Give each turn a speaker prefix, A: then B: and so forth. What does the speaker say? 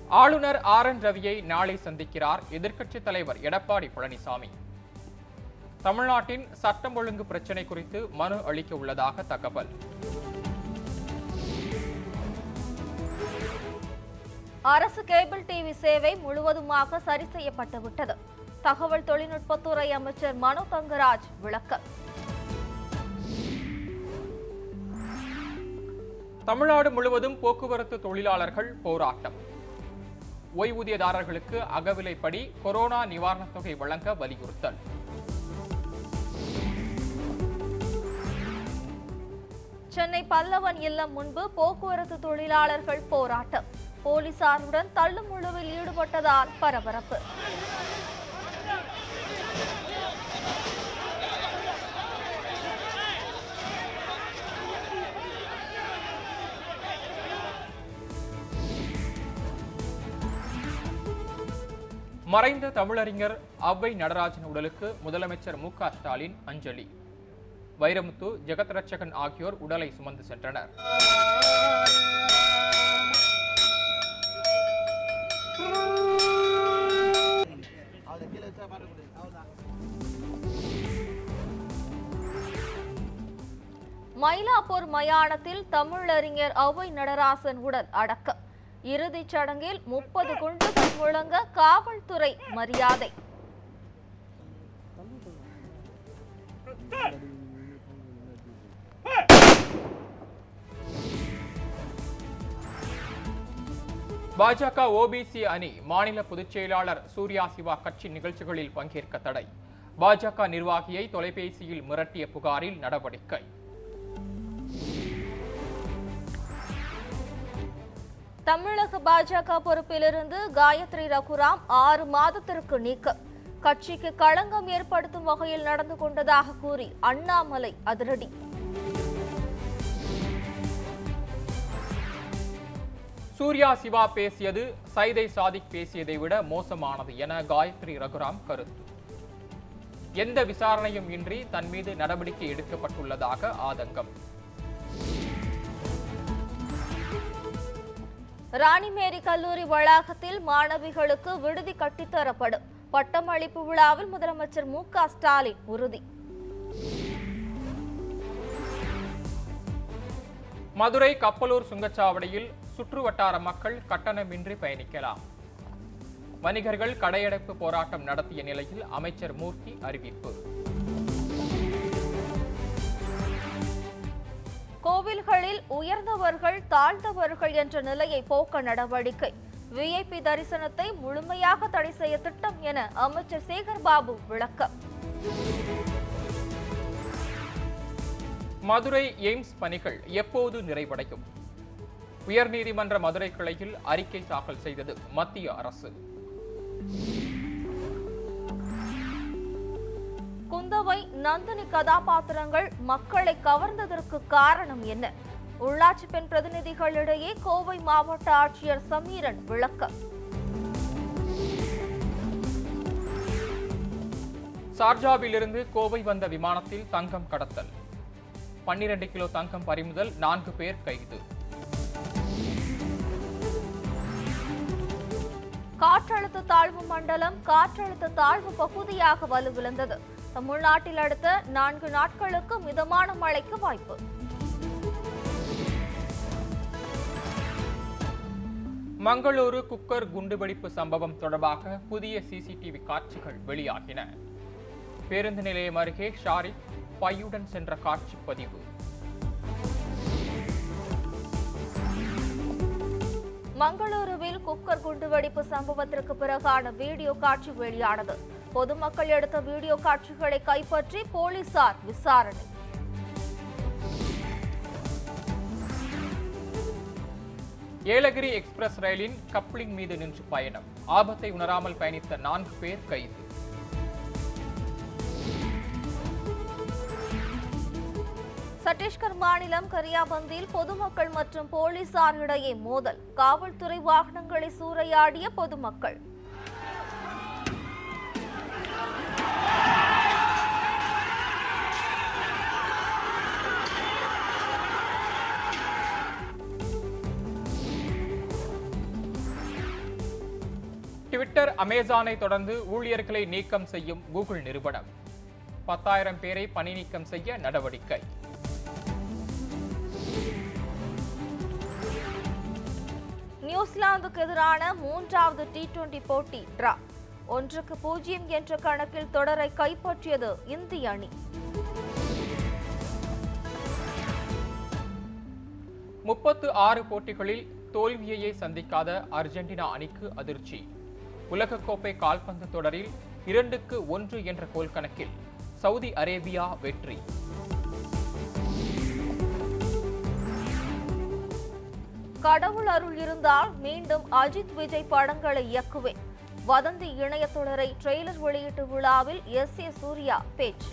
A: ஆளுநர் R N ரவியை நாளை சந்திக்கிறார் எதிர்க்கட்சித் தலைவர் எடப்பாடி பழனிசாமி தமிழ்நாட்டின் சட்டம் ஒழுங்கு பிரச்சினை குறித்து மனு அளிக்க உள்ளதாக தகவல்
B: அரசு கேபிள் டிவி சேவை முழுவதுமாக சரி செய்யப்பட்டு விட்டது தகவல் தொழில்நுட்பத்துறை அமைச்சர் மனோ தங்கராஜ் விளக்கம்
A: தமிழ்நாடு முழுவதும் போக்குவரத்து தொழிலாளர்கள் போராட்டம் ஓய்வூதியதாரர்களுக்கு அகவிலைப்படி கொரோனா நிவாரணத் தொகை வழங்க வலியுறுத்தல்
B: சென்னை பல்லவன் இல்லம் முன்பு போக்குவரத்து தொழிலாளர்கள் போராட்டம் போலீசாருடன் தள்ளுமுழுவில் ஈடுபட்டதால் பரபரப்பு
A: மறைந்த தமிழறிஞர் அவ்வை நடராஜன் உடலுக்கு முதலமைச்சர் மு க ஸ்டாலின் அஞ்சலி வைரமுத்து ஜெகத் ரட்சகன் ஆகியோர் உடலை சுமந்து சென்றனர்
B: மயிலாப்பூர் மயானத்தில் தமிழறிஞர் ஔவை நடராசன் உடல் அடக்கம் இறுதிச் சடங்கில் முப்பது குண்டுகள் முழங்க காவல்துறை மரியாதை
A: பாஜக ஓபிசி அணி மாநில பொதுச் செயலாளர் சூர்யா சிவா கட்சி நிகழ்ச்சிகளில் பங்கேற்க தடை பாஜக நிர்வாகியை தொலைபேசியில் மிரட்டிய புகாரில் நடவடிக்கை
B: தமிழக பாஜக பொறுப்பிலிருந்து காயத்ரி ரகுராம் ஆறு மாதத்திற்கு நீக்கம் கட்சிக்கு களங்கம் ஏற்படுத்தும் வகையில் நடந்து கொண்டதாக கூறி அண்ணாமலை அதிரடி
A: சூர்யா சிவா பேசியது சைதை சாதிக் பேசியதை விட மோசமானது என காயத்ரி ரகுராம் கருத்து எந்த விசாரணையும் இன்றி தன் மீது நடவடிக்கை எடுக்கப்பட்டுள்ளதாக ஆதங்கம்
B: ராணிமேரி கல்லூரி வளாகத்தில் மாணவிகளுக்கு விடுதி கட்டித்தரப்படும் பட்டமளிப்பு விழாவில் முதலமைச்சர் மு க ஸ்டாலின் உறுதி
A: மதுரை கப்பலூர் சுங்கச்சாவடியில் சுற்றுவட்டார மக்கள் கட்டணமின்றி பயணிக்கலாம் வணிகர்கள் கடையடைப்பு போராட்டம் நடத்திய நிலையில் அமைச்சர் மூர்த்தி அறிவிப்பு
B: கோவில்களில் உயர்ந்தவர்கள் தாழ்ந்தவர்கள் என்ற நிலையை போக்க நடவடிக்கை விஐபி தரிசனத்தை முழுமையாக தடை செய்ய திட்டம் என அமைச்சர் சேகர் பாபு விளக்கம்
A: மதுரை எய்ம்ஸ் பணிகள் எப்போது நிறைவடையும் உயர்நீதிமன்ற மதுரை கிளையில் அறிக்கை தாக்கல் செய்தது மத்திய அரசு
B: குந்தவை நந்தினி கதாபாத்திரங்கள் மக்களை கவர்ந்ததற்கு காரணம் என்ன உள்ளாட்சி பெண் பிரதிநிதிகளிடையே கோவை மாவட்ட ஆட்சியர் சமீரன் விளக்கம்
A: சார்ஜாவிலிருந்து கோவை வந்த விமானத்தில் தங்கம் கடத்தல் பன்னிரண்டு கிலோ தங்கம் பறிமுதல் நான்கு பேர் கைது
B: காற்றழுத்த தாழ்வு மண்டலம் காற்றழுத்த தாழ்வு பகுதியாக வலுவிழந்தது தமிழ்நாட்டில் அடுத்த நான்கு நாட்களுக்கு மிதமான மழைக்கு வாய்ப்பு
A: மங்களூரு குக்கர் குண்டுவெடிப்பு சம்பவம் தொடர்பாக புதிய சிசிடிவி காட்சிகள் வெளியாகின பேருந்து நிலையம் அருகே ஷாரிக் பையுடன் சென்ற காட்சி பதிவு
B: மங்களூருவில் குக்கர் குண்டுவெடிப்பு சம்பவத்திற்கு பிறகான வீடியோ காட்சி வெளியானது பொதுமக்கள் எடுத்த வீடியோ காட்சிகளை கைப்பற்றி போலீசார் விசாரணை
A: ஏலகிரி எக்ஸ்பிரஸ் ரயிலின் கப்ளிங் மீது நின்று பயணம் ஆபத்தை உணராமல் பயணித்த நான்கு பேர் கைது
B: சத்தீஸ்கர் மாநிலம் கரியாபந்தில் பொதுமக்கள் மற்றும் போலீசார் இடையே மோதல் காவல்துறை வாகனங்களை சூறையாடிய பொதுமக்கள்
A: ட்விட்டர் அமேசானை தொடர்ந்து ஊழியர்களை நீக்கம் செய்யும் கூகுள் நிறுவனம் பத்தாயிரம் பேரை பணி நீக்கம் செய்ய நடவடிக்கை
B: நியூசிலாந்துக்கு எதிரான மூன்றாவது டி டுவெண்டி போட்டி டிரா ஒன்றுக்கு பூஜ்ஜியம் என்ற கணக்கில் தொடரை கைப்பற்றியது இந்திய அணி
A: முப்பத்து ஆறு போட்டிகளில் தோல்வியையே சந்திக்காத அர்ஜென்டினா அணிக்கு அதிர்ச்சி உலகக்கோப்பை கால்பந்து தொடரில் இரண்டுக்கு ஒன்று என்ற கோல் கணக்கில் சவுதி அரேபியா வெற்றி
B: கடவுள் அருள் இருந்தால் மீண்டும் அஜித் விஜய் படங்களை இயக்குவேன் வதந்தி இணைய தொடரை ட்ரெய்லர் வெளியீட்டு விழாவில் எஸ் ஏ சூர்யா பேச்சு